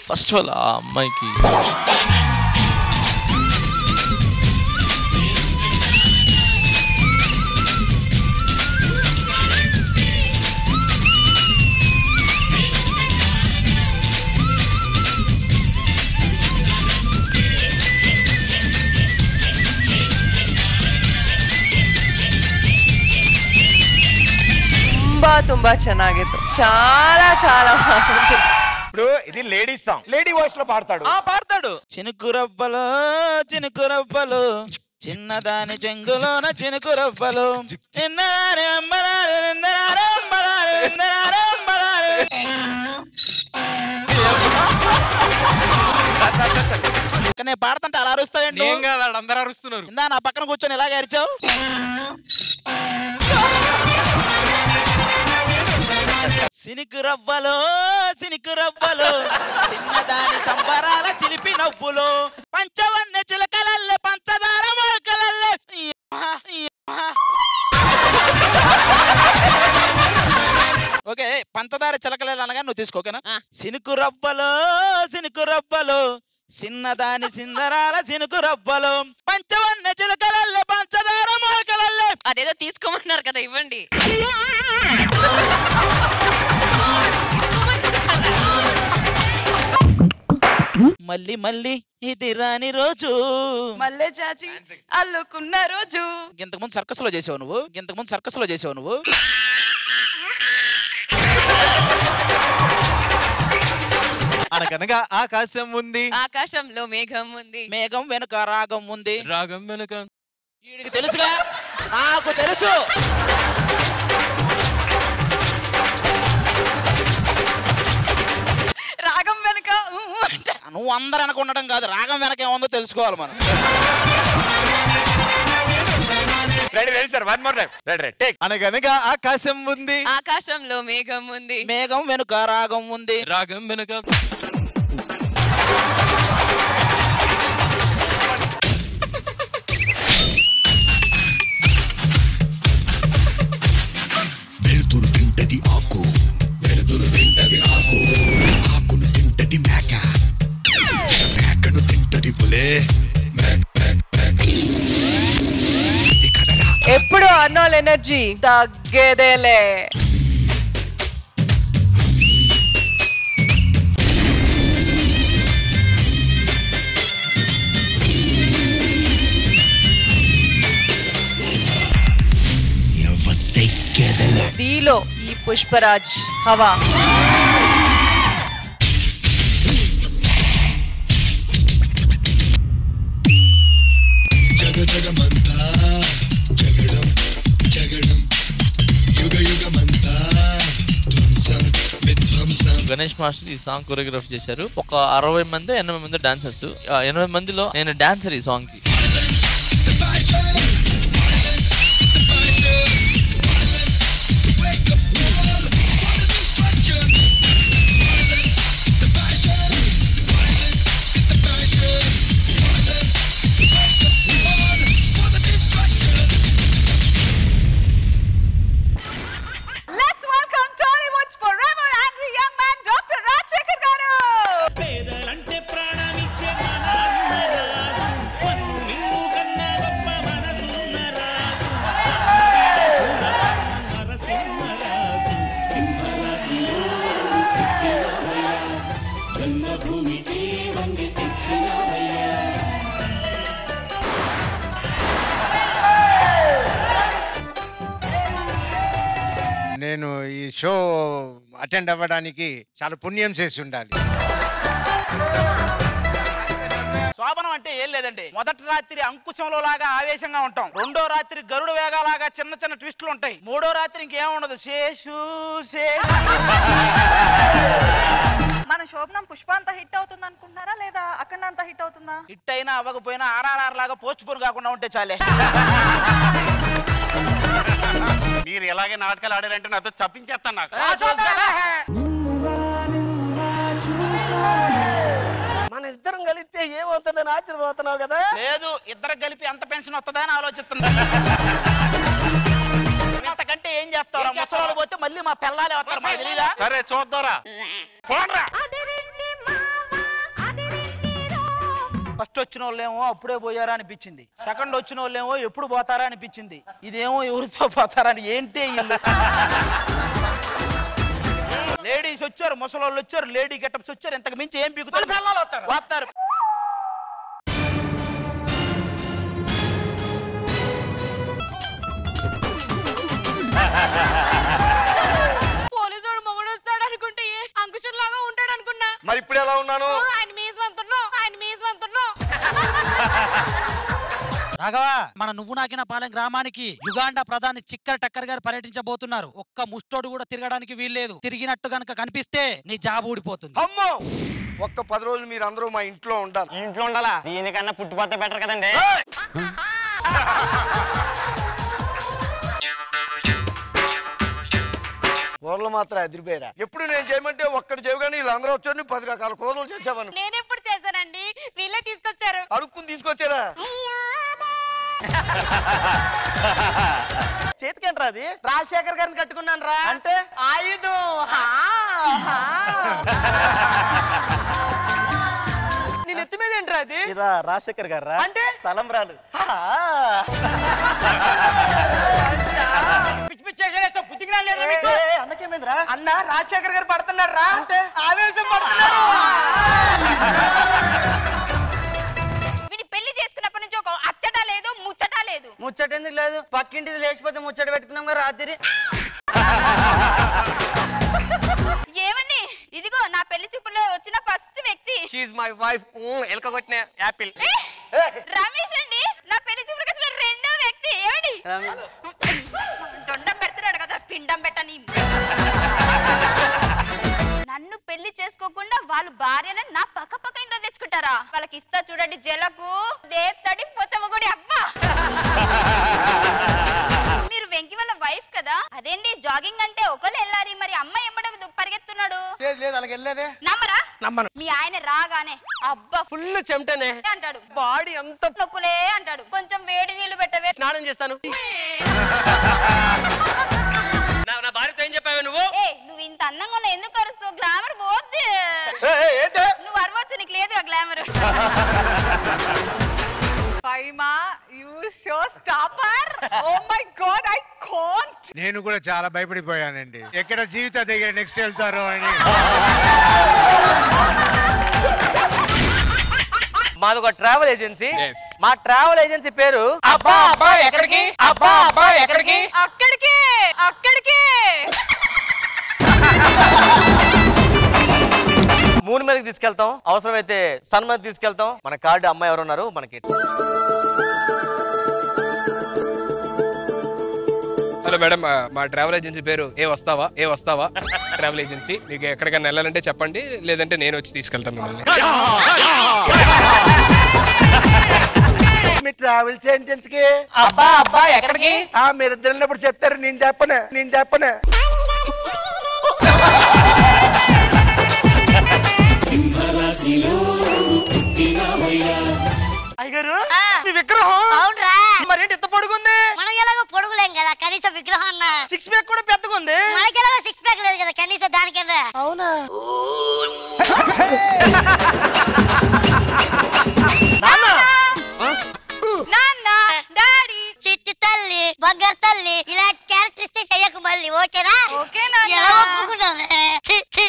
First of all ఆ అమ్మాయికి ತುಂಬಾ ತುಂಬಾ ಚೆನ್ನಾಗಿತ್ತು చాలా చాలా బాగుంది ఇప్పుడు ఇది లేడీ సాంగ్ లేడీ వాయిస్ లో పాడతాడు ఆ పాడతాడు చినుకు రవ్వలు చినుకు రవ్వలు చిన్నదాని చెంగులోన చినుకు రవ్వలు చిన్నదాని అమ్మలారి నిందనారి అమ్మలారి నిందనారి అమ్మలారి. ఇక నేను పాడుతుంటే అలా అరుస్తావేంటి ఏం కాదు ఆడ అందరూ అరుస్తున్నారు ఇందా నా పక్కన కూర్చొని ఇలాగే అరిచావు సినికి రవ్వలు సినికి రవ్వలు చిన్నదాని సంబరాల చిలిపి నవ్వులు పంచవన్న చిలకలల్లే పంచదార మొలకలల్లే ఈయమ్మ, ఈయమ్మ. ఓకే పంచదార చిలకలే అనగా నువ్వు తీసుకో ఓకేనా ఆ. సినుకు రవ్వలు సినుకు రవ్వలు చిన్నదాని సిందరాల సినుకు రవ్వలు పంచవన్న చిలకలల్లే పంచదార మొలకలల్లే అదేదో తీసుకోమన్నారు కదా ఇవ్వండి మళ్ళీ మళ్ళీ ఇది రాని రోజు మల్లె చాచి అల్లుకున్న రోజు ఇంతకు ముందు సర్కస్ లో చేసావు నువ్వు ఇంతకు ముందు సర్కస్ లో చేసావు నువ్వు అనగనగా ఆకాశం ఉంది ఆకాశంలో మేఘం ఉంది మేఘం వెనుక రాగం ఉంది రాగం వెనుక వీడికి తెలుసుగా నాకు తెలుసు రాగం వెనుక ఊ అంట. నువ్వు అందరు అనుకుండటం కాదు రాగం వెనక ఏముందో తెలుసుకోవాలి మనం ready ready sir one more time ready ready take అనగనగా ఆకాశం ఉంది ఆకాశంలో మేఘం ఉంది మేఘం వెనుక రాగం ఉంది రాగం వెనుక వెలుతురు తింటది ఆకు వెలుతురు తింటది ఆకు ఆకును తింటది మేక మేకను తింటది పులే మేక, మేక, మేక. ఇది కదరా ఎప్పుడు అన్నోల్ ఎనర్జీ తగ్గేదేలే ఎవతెక్కెదల దీలో ఈ పుష్పరాజ్ హవా జగ జగమంతా జగడం జగడం యుగ యుగమంతా ధ్వంసం విధ్వంసం గణేష్ మాస్టర్ ఈ సాంగ్ కొరియోగ్రాఫ్ చేశారు ఒక అరవై మంది ఎనభై మంది డాన్సర్స్ ఎనభై మందిలో నేను డాన్సర్ ఈ సాంగ్ కి Let's welcome Tollywood's forever angry young man, Dr. Rajshekar garu. పేదలంటే ప్రాణమిచ్చే మన అన్నరాజు పన్ను నిన్ను కన్న గొప్ప మనసున్న రాజు శూరకర్ణ నరసింహరాజు సింహరాశిలో చిక్కినవయ్యా జన్మభూమికి వంగి తెచ్చినవయ్యా నేను ఈ షో అటెండ్ అవ్వడానికి చాలా పుణ్యం చేసి ఉండాలి శోభనం అంటే ఏం లేదండి మొదటి రాత్రి అంకుశంలో లాగా ఆవేశంగా ఉంటాం రెండో రాత్రి గరుడు వేగాలాగా చిన్న చిన్న ట్విస్టులు ఉంటాయి మూడో రాత్రి ఇంకేం ఉండదు శేషు శేషు మన శోభనం పుష్ప అంత హిట్ అవుతుంది అనుకుంటున్నారా లేదా అఖండ అంత హిట్ అవుతుందా హిట్ అయినా అవ్వకపోయినా ఆర్ఆర్ఆర్ లాగా పోస్ట్ పోన్ కాకుండా ఉంటే చాలే మీరు ఎలాగే నాటకాలు ఆడారంటే నాతో చప్పించేస్తాను నాకు మన ఇద్దరం కలిస్తే ఏమవుతుందని ఆశ్చర్యపోతున్నావు కదా లేదు ఇద్దరు కలిపి ఎంత పెన్షన్ వస్తుందా అని ఆలోచిస్తుంది ఇంతకంటే ఏం చేస్తారు ముసలి పోతే మళ్ళీ మా పిల్లలే వస్తారు మాకు తెలీదా సరే చూద్దారా పోన్రా అదిరింది మామ ఫస్ట్ వచ్చిన వాళ్ళేమో అప్పుడే పోయారా అనిపించింది సెకండ్ వచ్చిన వాళ్ళేమో ఎప్పుడు పోతారా అనిపించింది ఇదేమో ఎవరితో పోతారా అని ఏంటి ఇల్లు లేడీస్ వచ్చారు ముసలోళ్ళు వచ్చారు లేడీ గెటప్స్ వచ్చారు ఇంతకు మించి ఏం పీకుతారు వస్తారు పోలీసుడు మొగుడు వస్తాడు అనుకుంటే అంకుశం లాగా ఉంటాడు అనుకున్నా మరి ఇప్పుడు ఎలా ఉన్నాను ఆయన మీస్ వంతున్నావు ఆయన మీస్ వంతున్నావు రాఘవ మన నువ్వు నాకిన పాలెం గ్రామానికి యుగాండా ప్రధాని చిక్కర్ టక్కర్ గారు పర్యటించబోతున్నారు ఒక్క ముష్టోడు కూడా తిరగడానికి వీల్లేదు తిరిగినట్టు గనక కనిపిస్తే నీ జాబ్ ఊడిపోతుంది అమ్మో ఒక్క పది రోజులు మీరు అందరూ మా ఇంట్లో ఉండాలి ఇంట్లో ఉండాలా దీనికన్నా పుట్టుపోతే బెటర్ కదండి కూరలు మాత్రం అదిరిపోయారా ఎప్పుడు నేను చేయమంటే ఒక్కటి చేయగానే వీళ్ళందరూ వచ్చి పది రకాల కూరలు చేసేవాను నేను ఎప్పుడు చేశానండి వీళ్ళే తీసుకొచ్చారు అడుక్కుని తీసుకొచ్చారా చేతికేంట్రా అది రాజశేఖర్ గారిని కట్టుకున్నాను రా అంటే ఆయుధం హా, హా. నేను ఎత్తి మీద ఏంట్రా అది ఇదా రాజశేఖర్ గారు అంటే తలంబ్రాలు పిచ్చి పిచ్చి వేషాలు వేస్తావు, బుద్ధి జ్ఞానం లేదా మీకు? అన్నకేమైందిరా అన్న రాజశేఖర్ గారు పడుతున్నాడు రా అంటే ఆవేశం పడుతున్నాడు వీడి పెళ్లి చేసుకున్నప్పటి నుంచి ఒక అచ్చట లేదు ముచ్చట లేదు ముచ్చట ఎందుకు లేదు పక్కింటిది లేచిపోతే ముచ్చట పెట్టుకున్నాం కదా రాత్రి ఏమండి ఇదిగో నా పెళ్లి చూపులో వచ్చిన ఫస్ట్ వ్యక్తి షీఈ్ మై వైఫ్ ఎలక కొట్టిన యాపిల్ ఏ, రమేష్ అండి నా పెళ్లి చూపులకు వచ్చిన రెండో వ్యక్తి ఏమండి దొండం పెడుతున్నాడు కదా పిండం పెట్టని నన్ను పెళ్లి చేసుకోకుండా వాళ్ళు భార్యను నా పక్క పక్క ఇంట్లో తెచ్చుకుంటారా వాళ్ళకి ఇస్తా చూడండి జలకు దేప్తడి పొచ్చమ్మగుడి అబ్బా మీరు వెంకి వాళ్ళ వైఫ్ కదా అదేంటి జాగింగ్ అంటే ఒకరు వెళ్ళాలి మరి అమ్మాయి ఎమ్మడ పరిగెత్తున్నాడు లేదు లేదు అలాగ వెళ్ళలేదే నమ్మరా నమ్మను మీ ఆయన రాగానే అబ్బా ఫుల్ చెమటనే అంటాడు బాడీ అంత నొప్పులే అంటాడు కొంచెం వేడి నీళ్లు పెట్టవే స్నానం చేస్తాను నా- నా భార్యతో ఏం చెప్పావే నువ్వు ఏ నువ్వు ఇంత అందంగా ఉన్నా ఎందుకు అరుస్తావు గ్లామర్ పోద్ది ఏంటే నువ్వు అరవచ్చు నీకు లేదు glamour Faima, you show stopper. Oh my god, I can't. నేను కూడా చాలా భయపడిపోయానండి ఎక్కడ జీవిత దగ్గర నెక్స్ట్ వెళ్తారో అని మాది ఒక ట్రావెల్ ఏజెన్సీ మా ట్రావెల్ ఏజెన్సీ పేరు అబ్బా అబ్బా ఎక్కడికి అబ్బా అబ్బా ఎక్కడికి అక్కడికి అక్కడికి మూడు మీదకి తీసుకెళ్తాం అవసరమైతే సన్ మీద తీసుకెళ్తాం మన కార్డు అమ్మాయి ఎవరు ఉన్నారు మనకి హలో మేడం ఆ, మా ట్రావెల్ ఏజెన్సీ పేరు ఏ వస్తావా ఏ వస్తావా ట్రావెల్ ఏజెన్సీ మీకు ఎక్కడికైనా వెళ్ళాలంటే చెప్పండి లేదంటే నేను వచ్చి తీసుకెళ్తాను మిమ్మల్ని మీ ట్రావెల్ కి అబ్బా అబ్బా ఎక్కడికి ఆ మీరు ఇద్దరు వెళ్ళినప్పుడు చెప్తారు నేను చెప్పనే నేను చెప్పనే అయ్యగారు మీ విగ్రహం అవునరా మరేంటి ఇంత పొడుగుంది మనం ఎలాగో పొడుగులేం కదా కనీసం విగ్రహం అన్న సిక్స్ ప్యాక్ కూడా పెద్దగా ఉంది మనకి ఎలాగో సిక్స్ ప్యాక్ లేదు కదా కనీసం దానికన్నా అవునా నాన్న డాడీ చిట్టి తల్లి బంగారు తల్లి ఇలాంటి క్యారెక్టరిస్టిక్స్ అయ్యకు మళ్ళీ ఓకేనా ఓకేనా ఎలా ఒప్పుకుంటావే ఛీ, ఛీ.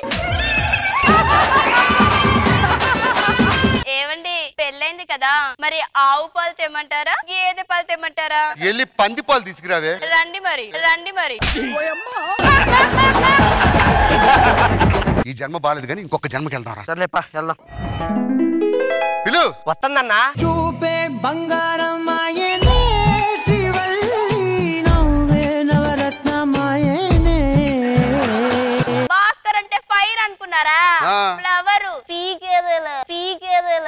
ఏమండి పెళ్ళైంది కదా మరి ఆవు పాలు తెమ్మంటారా గేదె పాలు తెమ్మంటారా వెళ్ళి పంది పాలు తీసుకురావే రండి మరి రండి మరి ఈ జన్మ బాలేదు కానీ ఇంకొక జన్మకి వెళ్దాం రా సర్లేపా వెళ్దాం పిలు వస్తుందన్నా చూపే బంగారం ఆయనే శ్రీవల్లి నవ్వే నవరత్నమాయనే భాస్కర్ అంటే ఫైర్ అనుకున్నారా ఆ. ఫ్లవర్ పీకేదల పీకేదల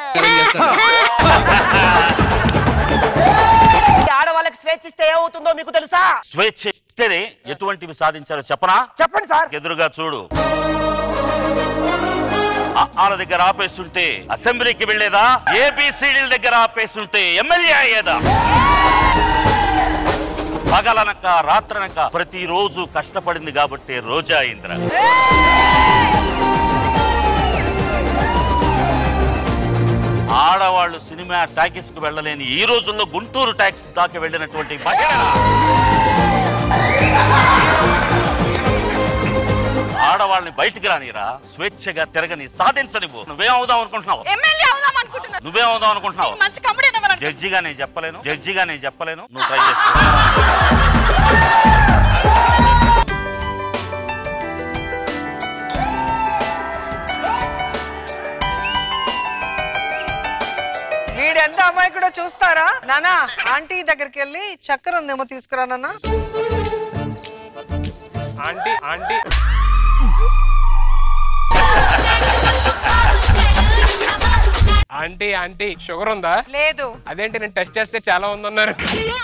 ఆడవాళ్ళకి స్వేచ్ఛ ఇస్తే ఏమవుతుందో మీకు తెలుసా స్వేచ్ఛ ఇస్తేనే ఎటువంటివి సాధించారో చెప్పనా చెప్పండి సార్ ఎదురుగా చూడు వాళ్ళ దగ్గర ఆపేస్తుంటే అసెంబ్లీకి వెళ్ళేదా ఏబిసిడీల దగ్గర ఆపేస్తుంటే ఎమ్మెల్యే అయ్యేదా పగలనక రాత్రనక ప్రతిరోజు కష్టపడింది కాబట్టి రోజా ఇంద్ర ఆడవాళ్ళ ఆడవాళ్ళు సినిమా టాకీస్ కు వెళ్ళలేని ఈ రోజుల్లో గుంటూరు టాక్స్ దాకా వెళ్ళినటువంటి మహిళ ఆడవాళ్ళని బయటికి రానిరా స్వేచ్ఛగా తిరగని సాధించనివ్వు నువ్వేం అవుదాం అనుకుంటున్నావు ఎమ్మెల్యే అవుదాం అనుకుంటున్నా నువ్వేం అవుదాం అనుకుంటున్నావు మంచి కమ్ముడైన జడ్జిగా నేను చెప్పలేను జడ్జిగా నేను చెప్పలేను నువ్వు ట్రై చేస్తా వీడు ఎంత అమాయకుడో చూస్తారా నానా ఆంటీ దగ్గరికి వెళ్ళి చక్కెర ఉందేమో తీసుకురా నాన్న aunty aunty aunty aunty sugar ఉందా లేదు అదేంటి నేను టెస్ట్ చేస్తే చాలా ఉందన్నారు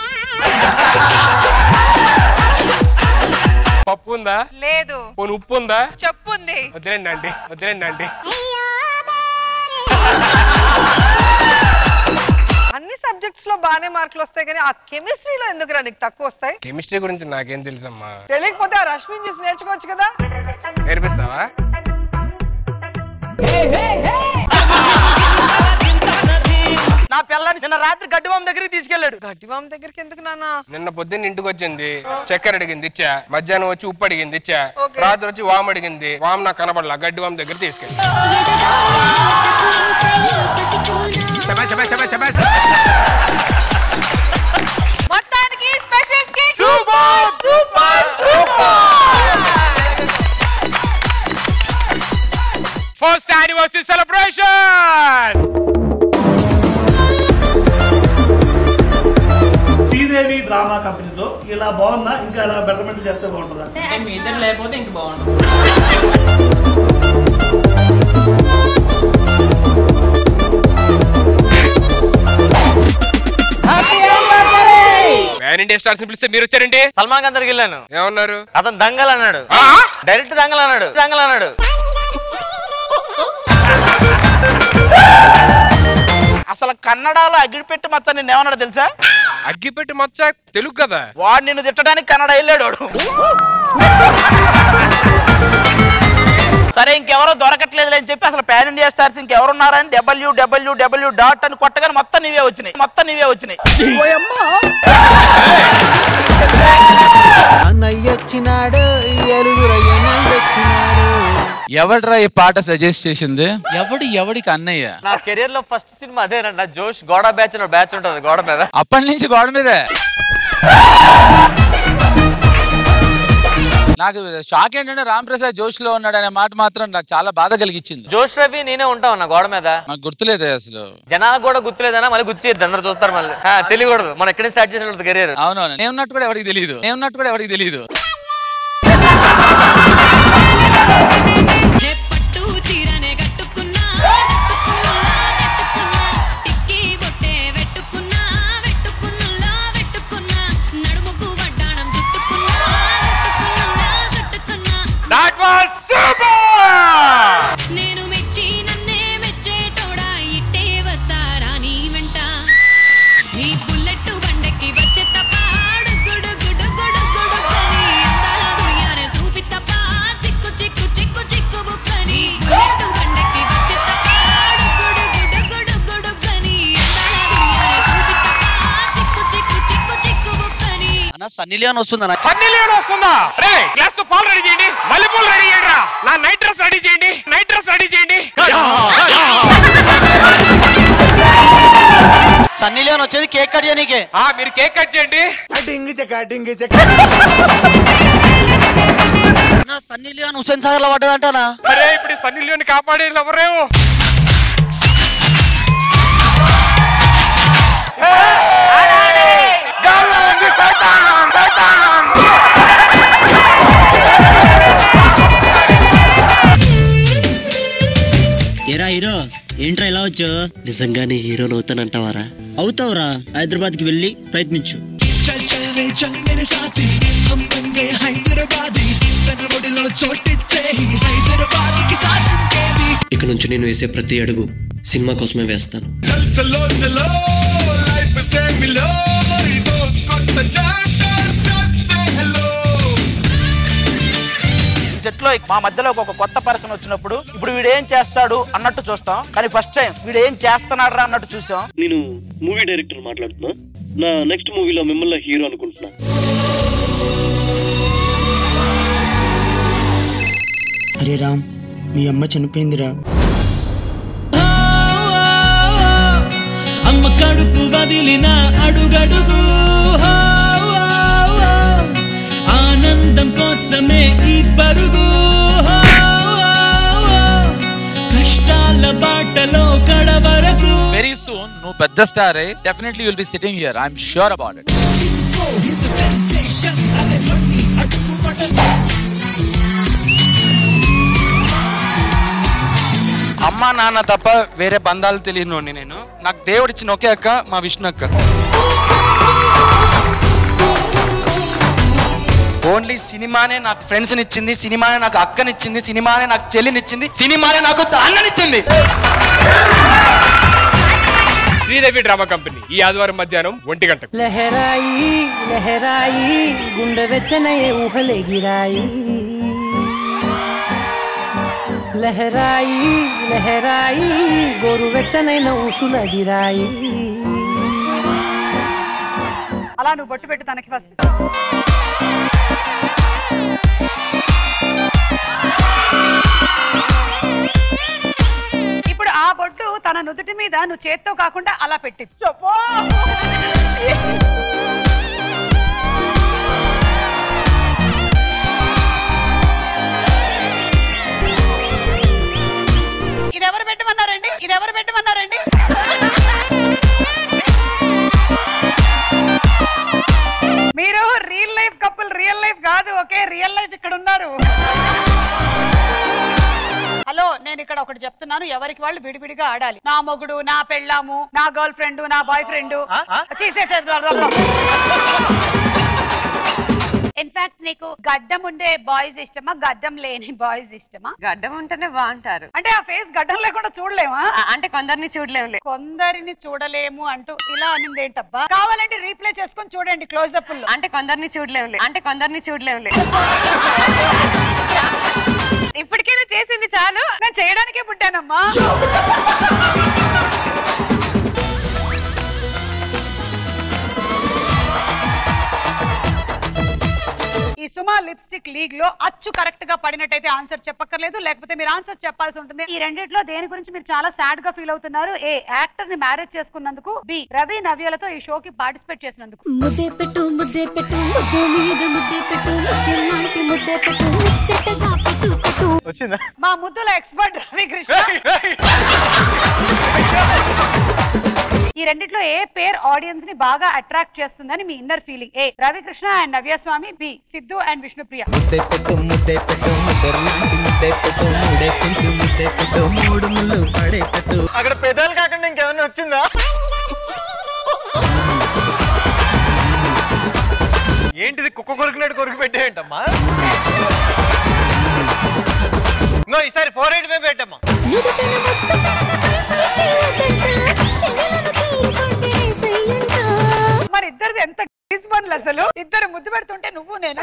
పప్పు ఉందా లేదు పోనీ ఉప్పు ఉందా చెప్పుంది వదిలేండి ఆంటీ వదిలేండి ఆంటీ అన్ని సబ్జెక్ట్స్ లో బాగానే మార్కులు వస్తాయి కానీ ఆ కెమిస్ట్రీలో ఎందుకురా నీకు తక్కువ వస్తాయి కెమిస్ట్రీ గురించి నాకేం తెలుసమ్మా తెలియకపోతే ఆ రష్మిని చూసి నేర్చుకోవచ్చు కదా నేర్పిస్తావా నా పిల్లని నిన్న రాత్రి గడ్డివాం దగ్గరికి తీసుకెళ్ళాడు గడ్డివాం దగ్గరికి ఎందుకు నాన్న నిన్న పొద్దున్న ఇంటికి వచ్చింది చక్కెర అడిగింది ఇచ్చా మధ్యాహ్నం వచ్చి ఉప్పు అడిగింది ఇచ్చా Okay. రాత్రి వచ్చి వామ్ అడిగింది వామ్ నాకు కనబడలా గడ్డి వామ్ దగ్గర తీసుకెళ్ళి మొత్తానికి special skit super super first anniversary celebration Sridevi drama కంపెనీలో ఇలా బాగున్నా ఇంకా ఇలా బెటర్మెంట్ చేస్తే బాగుంటుందా మీ ఇద్దరు లేకపోతే ఇంక బాగుంటుంది ప్యాన్ ఇండియా స్టార్స్ పిలిస్తే మీరు వచ్చారండి సల్మాన్ ఖాన్ దగ్గరికి వెళ్ళాను ఏమన్నారు అతను దంగల్ అన్నాడు డైరెక్ట్ దంగల్ అన్నాడు దంగల్ అన్నాడు అసలు కన్నడలో అగ్గిపెట్టి మొత్తం నిన్ను ఏమన్నాడు తెలుసా అగ్గిపెట్టి మచ్చ తెలుగు కదా వాడు నిన్ను తిట్టడానికి కన్నడ వెళ్ళాడు వాడు. సరే ఇంకెవరో దొరకట్లేదు అని చెప్పి అసలు పాన్ ఇండియా స్టార్స్ ఇంకెవరున్నారని డబ్ల్యూ డబ్ల్యూ డబ్ల్యూ డాట్ అని కొట్టగానే మొత్తం నీవే వచ్చినాయి మొత్తం నీవే వచ్చినాయి అన్నయ్య వచ్చినాడు ఎరుగురయ్య తెచ్చినాడు ఎవడ్రా ఈ పాట సజెస్ట్ చేసింది ఎవడు ఎవడికి అన్నయ్య నా కెరియర్ లో ఫస్ట్ సినిమా అదేనండి జోష్ గోడ బ్యాచ్ అని బ్యాచ్ ఉంటుంది గోడ మీద అప్పటి నుంచి గోడ మీదే నాకు షాక్ ఏంటంటే రామ్ ప్రసాద్ జోష్ లో ఉన్నాడు అనే మాట మాత్రం నాకు చాలా బాధ కలిగించింది జోష్ రవి నేనే ఉంటావు నా గోడ మీద నాకు గుర్తులేదే అసలు జనాలకు కూడా గుర్తులేదన్నా మళ్ళీ గుర్చేద్ది అందరు చూస్తారు మళ్ళీ ఆ, తెలియకూడదు మనం ఎక్కడి స్టార్ట్ చేసిన కెరియర్ అవునవును నేను ఉన్నట్టు కూడా ఎవరికి తెలియదు నేను ఉన్నట్టు కూడా ఎవరికి తెలియదు పట్టు చీరనే కట్టుకున్నా కట్టుకున్నా కట్టుకున్నా టిక్కి బొట్టే వెట్టుకున్నా వెట్టుకున్నులా వెట్టుకున్నా నడుముకు వడ్డాణం చుట్టుకున్నా చుట్టుకున్నులా చుట్టుకున్నా దట్ వాస్ సూపర్ నేను మెచ్చి నన్నే మెచ్చేటోడా ఇట్టే వస్తారా నీ వెంట నీ బుల్లెట్ బండకి వచ్చే తప్ప గుడు గుడు గుడు గుడు కని అందాల దునియానే చూపి తప్ప చిక్కు చిక్కు చిక్కు చిక్కు బుక్కని బుల్లెట్ బండకి వచ్చే తప్ప గుడు గుడు గుడు గుడు కని అందాల దునియానే చూపి తప్ప చిక్కు చిక్కు చిక్కు చిక్కు బుక్కని అన్న సన్నీ లియోన్ వస్తుందన్న సన్నీ లియోన్ వస్తుందా రే గ్లాస్ తో పాలు రెడీ చేయండి మల్లెపూలు రెడీ చేయండి రా నా నైట్ డ్రెస్ రెడీ చేయండి నైట్ డ్రెస్ రెడీ చేయండి సన్నీ లియోన్ వచ్చేది కేక్ కట్ చేయనీకే ఆ మీరు కేక్ కట్ చేయండి డింగి చెక్క డింగి చెక్క నా సన్నీ లియోన్ హుసేన్ సాగర్ లో పడ్డదంటానా అరే ఇప్పుడు ఈ సన్నీ లియోన్ కాపాడే ఎవరేమో ఏరా హీరో ఏంట్రా ఇలా వచ్చావు నిజంగానే హీరోని అవుతానంటావారా అవుతావురా హైదరాబాద్ కి వెళ్ళి ప్రయత్నించు चल चल रे चल मेरे साथी हम बन गए हैदराबादी तन रोडिलो చోటిచ్చే హైదరాబాద్ కి సాథం కేది ఇక నుంచి నేను వేసే ప్రతి అడుగు సినిమా కోసమే వేస్తాను చల్ చలో చలో లైఫ్ సే మిలో ఇదో కొత్త chapter just say hello is set లో మా మధ్యలో ఒక కొత్త పర్సన్ వచ్చినప్పుడు ఇప్పుడు వీడు ఏం చేస్తాడు అన్నట్టు చూస్తాం కానీ ఫస్ట్ టైం వీడు ఏం చేస్తున్నాడు అన్నట్టు చూసాం నేను మూవీ డైరెక్టర్ మాట్లాడుతున్నా నా నెక్స్ట్ మూవీలో మిమ్మల్ని హీరో అనుకుంటున్నా అరే రామ్ మీ అమ్మ చనిపోయిందిరా అమ్మ కడుపు వదిలిన అడుగడుగు హో, హో, హో. ఆనందం కోసమే ఈ పరుగు హో, హో, హో. కష్టాల బాటలో కడ వరకు వెరీ సూన్ నువ్వు పెద్ద star definitely you'll be sitting here I'm sure about it అమ్మ నాన్న తప్ప వేరే బంధాలు తెలియనోడిని నేను నాకు దేవుడు ఇచ్చిన ఒకే అక్క మా విష్ణు అక్క ఓన్లీ సినిమానే నాకు ఫ్రెండ్స్ ఇచ్చింది సినిమానే నాకు అక్కనిచ్చింది సినిమానే నాకు చెల్లినిచ్చింది సినిమానే నాకు అన్ననిచ్చింది శ్రీదేవి డ్రామా కంపెనీ ఈ ఆదివారం మధ్యాహ్నం ఒంటి గంటకు లహరాయి లహరాయి గుండె వెచ్చనయే ఊహలెగిరాయి లహరాయి లహరాయి గోరు వెచ్చనైన ఊసులగిరాయి అలా నువ్వు బొట్టు పెట్టు తనకి ఫస్ట్ ఇప్పుడు ఆ బొట్టు తన నుదుటి మీద నువ్వు చేత్తో కాకుండా అలా పెట్టి చెప్పు ఇది ఎవరు పెట్టమన్నారండి ఇది ఎవరు పెట్టమన్నారండి మీరు real life couple real life కాదు ఓకే రియల్ లైఫ్ ఇక్కడ ఉన్నారు హలో నేను ఇక్కడ ఒకటి చెప్తున్నాను ఎవరికి వాళ్ళు విడివిడిగా ఆడాలి నా మొగుడు నా పెళ్ళాము నా గర్ల్ ఫ్రెండ్ నా బాయ్ ఫ్రెండ్ చేసే ఇన్ఫాక్ట్ నీకు గడ్డం ఉండే బాయ్స్ ఇష్టమా గడ్డం లేని బాయ్స్ ఇష్టమా గడ్డం ఉంటేనే బాగుంటారు అంటే ఆ ఫేస్ గడ్డం లేకుండా చూడలేమా అంటే కొందరిని చూడలేము కొందరిని చూడలేము అంటూ ఇలా అనింది ఏంటబ్బా కావాలంటే రీప్లే చేసుకొని చూడండి క్లోజ్అప్ లో అంటే కొందరిని చూడలేములే అంటే కొందరిని చూడలేములే ఇప్పటికైనా చేసింది చాలు నేను చేయడానికే పుట్టానమ్మా ఈ సుమా లిప్స్టిక్ లీగ్ లో అచ్చు కరెక్ట్ గా పడినట్టయితే ఆన్సర్ చెప్పక్కర్లేదు లేకపోతే మీరు ఆన్సర్ చెప్పాల్సి ఉంటుంది ఈ రెండిట్లో దేని గురించి మీరు చాలా సాడ్ గా ఫీల్ అవుతున్నారు ఏ యాక్టర్ ని మ్యారేజ్ చేసుకున్నందుకు బి రవి నవ్యలతో ఈ షోకి పార్టిసిపేట్ చేసినందుకు ముద్దే పెట్టు ముద్దే పెట్టు ముద్దు మీద ముద్దే పెట్టు ముత్యం లాంటి ముద్దే పెట్టు ముచ్చటగా పెట్టు పెట్టు వచ్చిందా మా ముద్దుల ఎక్స్పర్ట్ రవి కృష్ణ ఈ రెండిట్లో ఏ పేర్ ఆడియన్స్ ని బాగా అట్రాక్ట్ చేస్తుందని మీ inner feeling A Ravikrishna and Navyaswami B Siddhu and Vishnupriya ముద్దే పెట్టు ముద్దే పెట్టు ముద్దర్లాంటి ముద్దే పెట్టు మూడే కొంచెం ముద్దే పెట్టు మూడు ముళ్ళు పడే పెట్టు అక్కడ పెదాలు కాకుండా ఇంకేమైనా వచ్చిందా ఏంటిది కుక్క కొరికినట్టు కొరికి పెట్టేయంటమ్మా ఇంకో ఈసారి ఫోర్ ఎయిట్ మేము పెట్టమ్మా మరి ఇద్దరిది ఎంత పనులు అసలు ఇద్దరు ముద్దు పెడుతుంటే నువ్వు నేను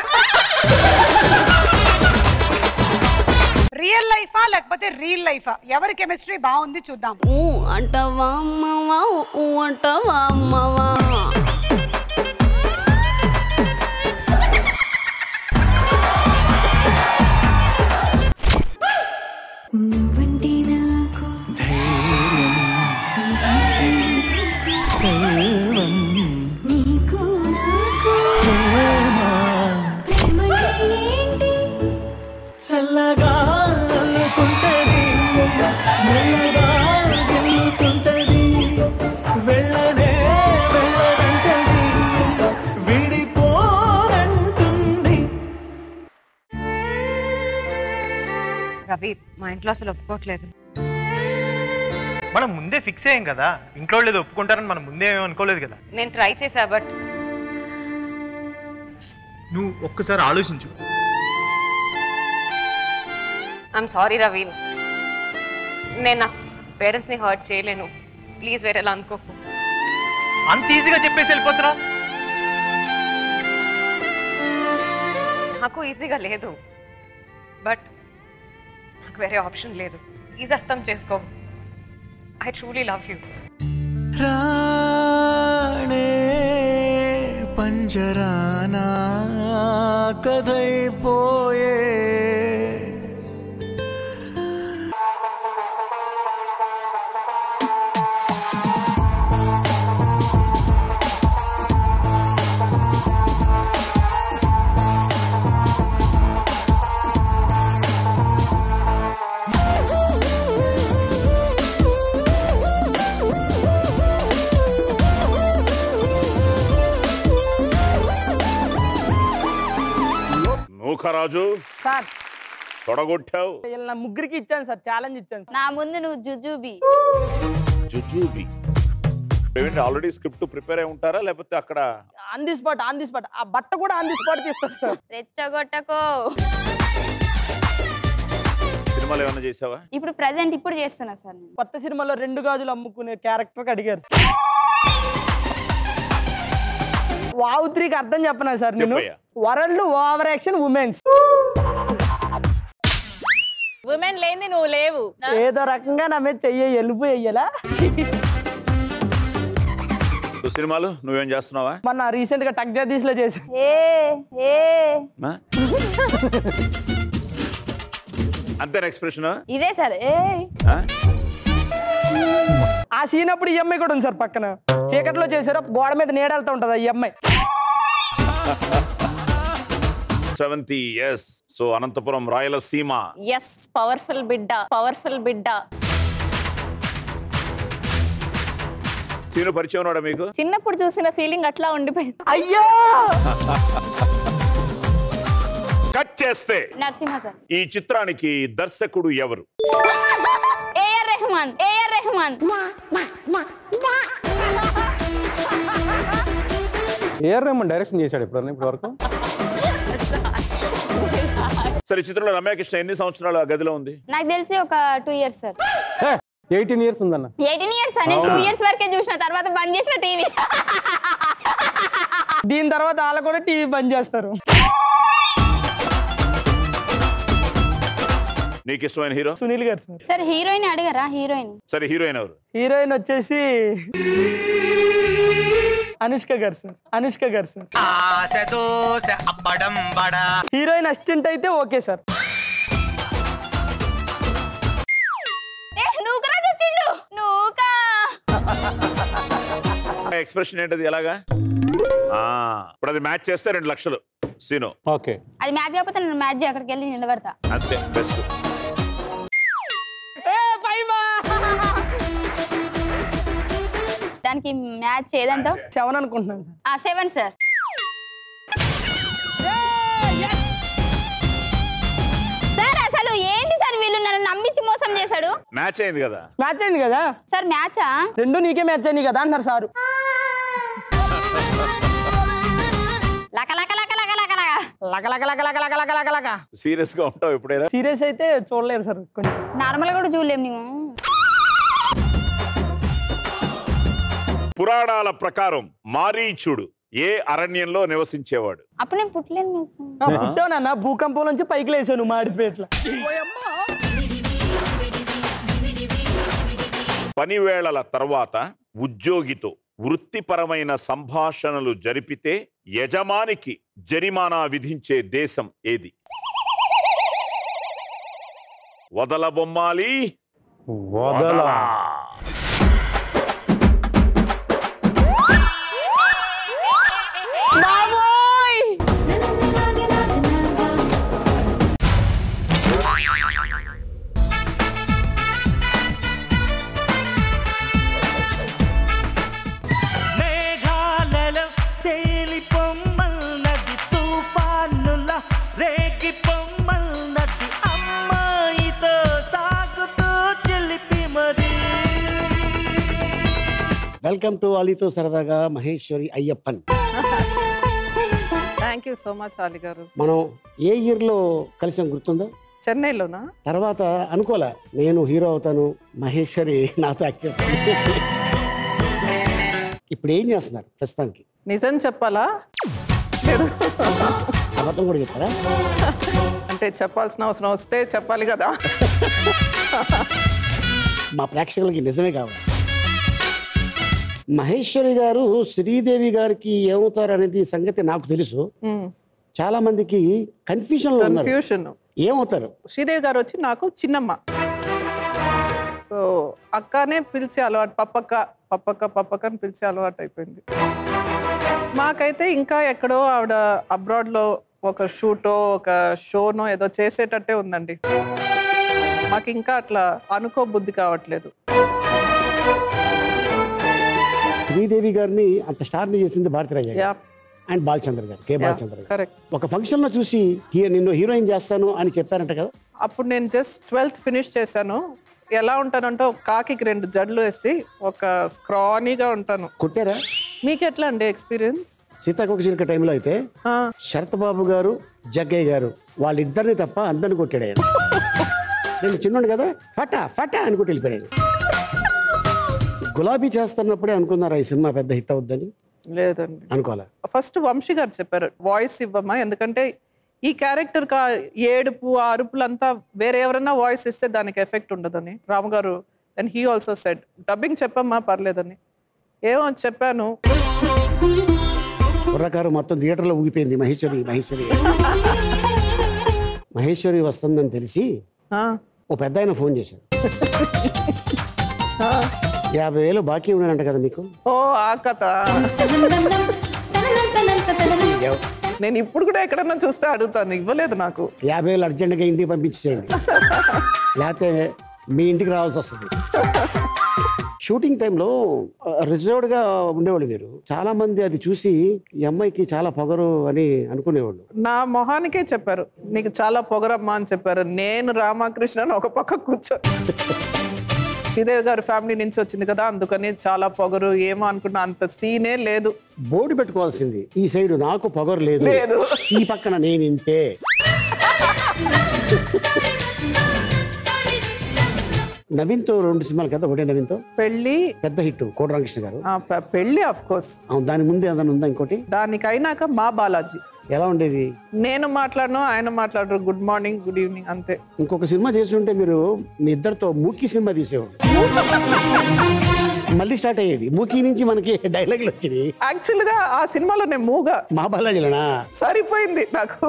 రియల్ లైఫా లేకపోతే రియల్ లైఫా ఎవరి కెమిస్ట్రీ బాగుంది చూద్దాం ఊ అంటావా అమ్మవా ఊ అంటావా అమ్మవా నువ్వంటే నాకు సర్వం నీకు నాకు ప్రేమ ప్రేమంటే ఏంటి చల్లగా అల్లుకుంటది మెల్లగా గెల్లుతుంటది వెళ్ళనే వెళ్ళదంటది విడిపోరంటుంది రవి మా ఇంట్లో అసలు ఒప్పుకోవట్లేదు మనం ముందే ఫిక్స్ అయ్యాం కదా ఇంట్లో లేదు ఒప్పుకుంటారని మనం ముందే ఏమీ అనుకోలేదు కదా నేను ట్రై చేసా బట్ నువ్వు ఒక్కసారి ఆలోచించు ఐఎమ్ సారీ రవి నేను నా పేరెంట్స్ని హర్ట్ చేయలేను ప్లీజ్ వేరేలా అనుకోకు అంత ఈజీగా చెప్పేసి వెళ్ళిపోతున్నా నాకు ఈజీగా లేదు బట్ నాకు వేరే ఆప్షన్ లేదు ప్లీజ్ అర్థం చేసుకో ఐ ట్రూలీ లవ్ యూ రాణే పంజరానా కథైపోయే నూకరాజు సార్ తొడగొట్టావు వీళ్ళ నా ముగ్గురికి ఇచ్చాను సార్ ఛాలెంజ్ ఇచ్చాను నా ముందు నువ్వు జుజుబి జుజూబి ఏమిటి ఆల్రెడీ స్క్రిప్ట్ ప్రిపేర్ అయి ఉంటారా లేకపోతే అక్కడ on the spot on the spot ఆ బట్ట కూడా ఆన్ ది స్పాట్ తీస్తారు సార్ రెచ్చగొట్టకో సినిమాలు ఏమైనా చేసావా ఇప్పుడు ప్రజెంట్ ఇప్పుడు చేస్తున్నా సార్ నేను కొత్త సినిమాలో రెండు గాజులు అమ్ముకునే క్యారెక్టర్ అడిగారు వావ్ త్రీకి అర్థం చెప్పనా సార్ నేను చెప్పయ్యా. World over action women's women లేని నువ్వు లేవు ఏదో రకంగా నా మీద చెయ్యి ఎలుపు వెయ్యలా సో సినిమాలు నువ్వేం చేస్తున్నావా మొన్న రీసెంట్ గా టక్ జగదీష్ లో చేసి ఏ ఏ ఆ? అంతేనా ఎక్స్ప్రెషన్ ఇదే సార్ ఏ ఆ సీన్ అప్పుడు ఈ అమ్మాయి కూడా ఉంది సార్ పక్కన చీకట్లో చేశారు గోడ మీద నీడెళ్తా ఉంటది ఈ అమ్మాయి seventy yes so Anantapuram Rayalaseema yes powerful బిడ్డ పవర్ఫుల్ బిడ్డ సీను పరిచయం ఉన్నాడా మీకు చిన్నప్పుడు చూసిన ఫీలింగ్ అట్లా ఉండిపోయింది అయ్యో కట్ చేస్తే నరసింహ సార్ ఈ చిత్రానికి దర్శకుడు ఎవరు AR Rahman AR Rahman AR Rahman direction చేశాడు ఎప్పుడన్నా ఇప్పటి వరకు సరే ఈ చిత్రంలో రమ్యాకృష్ణ ఎన్ని సంవత్సరాలు ఆ గదిలో ఉంది నాకు తెలిసి ఒక two years sir eighteen years ఉందన్న ఎయిటీన్ ఇయర్స్ నేను టూ అవునా? ఇయర్స్ వరకే చూసిన తర్వాత బంద్ చేసిన టీవీ దీని తర్వాత వాళ్ళు కూడా టీవీ బంద్ చేస్తారు నీకు ఇష్టమైన hero Sunil garu sir sir heroine అడిగారా హీరోయిన్ సరే హీరోయిన్ ఎవరు హీరోయిన్ వచ్చేసి Anushka garu sir Anushka garu sir heroine assistant అయితే ఓకే సార్ ఏ నూకరా తెచ్చిండు నూకా ఎక్స్ప్రెషన్ ఏంటది ఎలాగా ఆ, ఇప్పుడు అది మ్యాచ్ చేస్తే రెండు లక్షలు సీను ఓకే అది మ్యాచ్ కాకపోతే నేను మ్యాచ్ అక్కడికి వెళ్ళి నిలబెడతా అంతే బెస్ట్ దానికి మ్యాచ్ ఏదంటావు సెవెన్ అనుకుంటున్నాను సార్ ఆ సెవెన్ సార్ సార్ అసలు ఏంటి సార్ వీళ్ళు నన్ను నమ్మించి మోసం చేశాడు మ్యాచ్ అయింది కదా మ్యాచ్ అయింది కదా సార్ మ్యాచా రెండు నీకే మ్యాచ్ అయింది కదా అంటున్నారు సారు లక లక లక లక లక లక లక లక లక లక లక లక లక లక సీరియస్ గా ఉంటావు ఎప్పుడైనా సీరియస్ అయితే చూడలేరు సార్ కొంచెం నార్మల్ కూడా చూడలేం మేము పురాణాల ప్రకారం మారీచుడు ఏ అరణ్యంలో నివసించేవాడు అప్పుడు నేను పుట్టలేను కదా సార్. ఆ, పుట్టానన్న భూకంపం నుంచి పైకి లేచాను మాడిపేట్ల పని వేళల తర్వాత ఉద్యోగితో వృత్తిపరమైన సంభాషణలు జరిపితే యజమానికి జరిమానా విధించే దేశం ఏది వదల బొమ్మాలి వదలా మేఘాలలో తేలి పొమ్మన్నది తుఫానుల రేగి పొమ్మన్నది అమ్మాయితో సాగుతూ చెలిపి మరి వెల్కమ్ టు అలీతో సరదాగా Maheshwari Ayyappan thank you so much Ali garu మనం ఏ ఇయర్లో కలిసాం గుర్తుందా చెన్నైలోనా తర్వాత అనుకోలే నేను హీరో అవుతాను మహేశ్వరి నాతో యాక్ట్ చేస్తాను ఇప్పుడు ఏం చేస్తున్నారు ప్రస్తుతానికి నిజం చెప్పాలా అబద్ధం కూడా చెప్తారా అంటే అంటే చెప్పాల్సిన అవసరం వస్తే చెప్పాలి కదా మా ప్రేక్షకులకి నిజమే కావాలి మహేశ్వరి గారు శ్రీదేవి గారికి ఏమవుతారు అనేది సంగతి నాకు తెలుసు చాలా మందికి కన్ఫ్యూజన్ లో ఉన్నారు కన్ఫ్యూషన్ ఏమవుతారు శ్రీదేవి గారు వచ్చి నాకు చిన్నమ్మ సో అక్కనే పిలిచే అలవాటు పప్పక్క పప్పక్క పప్పక్క అని పిలిచే అలవాటు అయిపోయింది మాకైతే ఇంకా ఎక్కడో ఆవిడ అబ్రాడ్ లో ఒక షూటో ఒక షోనో ఏదో చేసేటట్టే ఉందండి మాకు ఇంకా అట్లా అనుకో బుద్ధి కావట్లేదు శ్రీదేవి గారిని అంత స్టార్ని చేసింది భారతిరాజ గారు. యా అండ్ బాలచంద్ర గారు కే బాలచంద్ర గారు కరెక్ట్ ఒక ఫంక్షన్ లో చూసి "హీ- నిన్ను హీరోయిన్ చేస్తాను అని చెప్పారంట కదా అప్పుడు నేను జస్ట్ ట్వెల్త్ ఫినిష్ చేశాను ఎలా ఉంటానంటే ఒక కాకి రెండు జడ్లు వేసి ఒక స్క్రానీగా ఉంటాను కొట్టారా మీకు ఎట్లా అండి ఎక్స్పీరియన్స్ సీతాకోక చిలుక టైంలో అయితే శరత్ బాబు గారు జగ్గయ్య గారు వాళ్ళిద్దరిని తప్ప అందరిని కొట్టాడు ఆయన నేను చిన్నోడు కదా ఫటా ఫటా అని కొట్టి వెళ్ళిపోయాడు గులాబీ చేస్తున్నప్పుడే అనుకున్నారా ఈ సినిమా పెద్ద హిట్ అవుద్దని లేదండి అనుకోవాలా ఫస్ట్ వంశీ గారు చెప్పారు వాయిస్ ఇవ్వమ్మా ఎందుకంటే ఈ క్యారెక్టర్ కా ఏడుపు ఆ అరుపులంతా వేరే ఎవరైనా వాయిస్ ఇస్తే దానికి ఎఫెక్ట్ ఉండదని Ramu garu and he also said dubbing చెప్పమ్మా పర్లేదని ఏమో చెప్పాను కుర్రకారు మొత్తం థియేటర్లో ఊగిపోయింది మహేశ్వరి మహేశ్వరి మహేశ్వరి వస్తుందని తెలిసి ఆ, ఓ పెద్ద ఆయన ఫోన్ చేశాడు యాభై వేలు బాకీ ఉన్నాడంట కదా మీకు ఓ ఆ కథ నేను ఇప్పుడు కూడా ఎక్కడన్నా చూస్తే అడుగుతాను ఇవ్వలేదు నాకు యాభై వేలు అర్జెంట్గా ఇంటికి పంపించేయండి లేకపోతే మీ ఇంటికి రావాల్సి వస్తుంది షూటింగ్ టైంలో రిజర్వ్డ్ గా ఉండేవాళ్ళు మీరు చాలా మంది అది చూసి ఈ అమ్మాయికి చాలా పొగరు అని అనుకునేవాళ్ళు నా మొహానికే చెప్పారు నీకు చాలా పొగరమ్మా అని చెప్పారు నేను రామకృష్ణ అని ఒక పక్క కూర్చో శ్రీదేవి గారి ఫ్యామిలీ నుంచి వచ్చింది కదా అందుకని చాలా పొగరు ఏమో అనుకున్నా అంత సీనే లేదు బోర్డు పెట్టుకోవాల్సింది ఈ సైడ్ నాకు పొగరు లేదు లేదు. ఈ పక్కన నేను ఇంతే నవీన్తో రెండు సినిమాలు కదా ఒకటే నవీన్తో పెళ్ళి పెద్ద హిట్ కోటరామకృష్ణ గారు ఆ, పె- పెళ్ళి ఆఫ్ కోర్స్ అవును, దాని ముందు ఏదైనా ఉందా ఇంకోటి దానికి అయినాక మా బాలాజీ ఎలా ఉండేది నేను మాట్లాడను ఆయన మాట్లాడరు గుడ్ మార్నింగ్ గుడ్ ఈవినింగ్ అంతే ఇంకొక సినిమా చేసి ఉంటే మీరు మీ ఇద్దరితో మూకీ సినిమా తీసేవాడు మళ్ళీ స్టార్ట్ అయ్యేది మూకీ నుంచి మనకి డైలాగులు వచ్చినాయి యాక్చువల్ గా ఆ సినిమాలో నేను మూగా మా బాలాజీలనా సరిపోయింది నాకు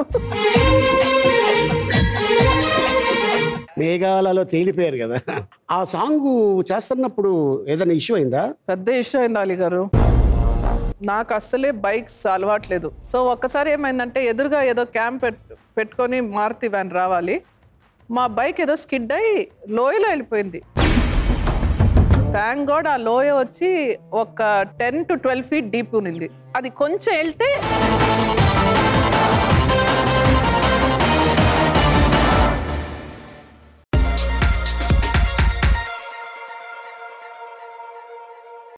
మేఘాలలో తేలిపోయారు కదా ఆ సాంగ్ చేస్తున్నప్పుడు ఏదైనా ఇష్యూ అయిందా పెద్ద ఇష్యూ అయింది అలీ గారు నాకు అస్సలే బైక్స్ అలవాట్లేదు సో ఒక్కసారి ఏమైందంటే ఎదురుగా ఏదో క్యాంప్ పెట్ పెట్టుకొని మారుతి వ్యాన్ రావాలి మా బైక్ ఏదో స్కిడ్ అయి లోయలో వెళ్ళిపోయింది థ్యాంక్ గాడ్ ఆ లోయ వచ్చి ఒక ten to twelve feet deep ఉన్నింది అది కొంచెం వెళ్తే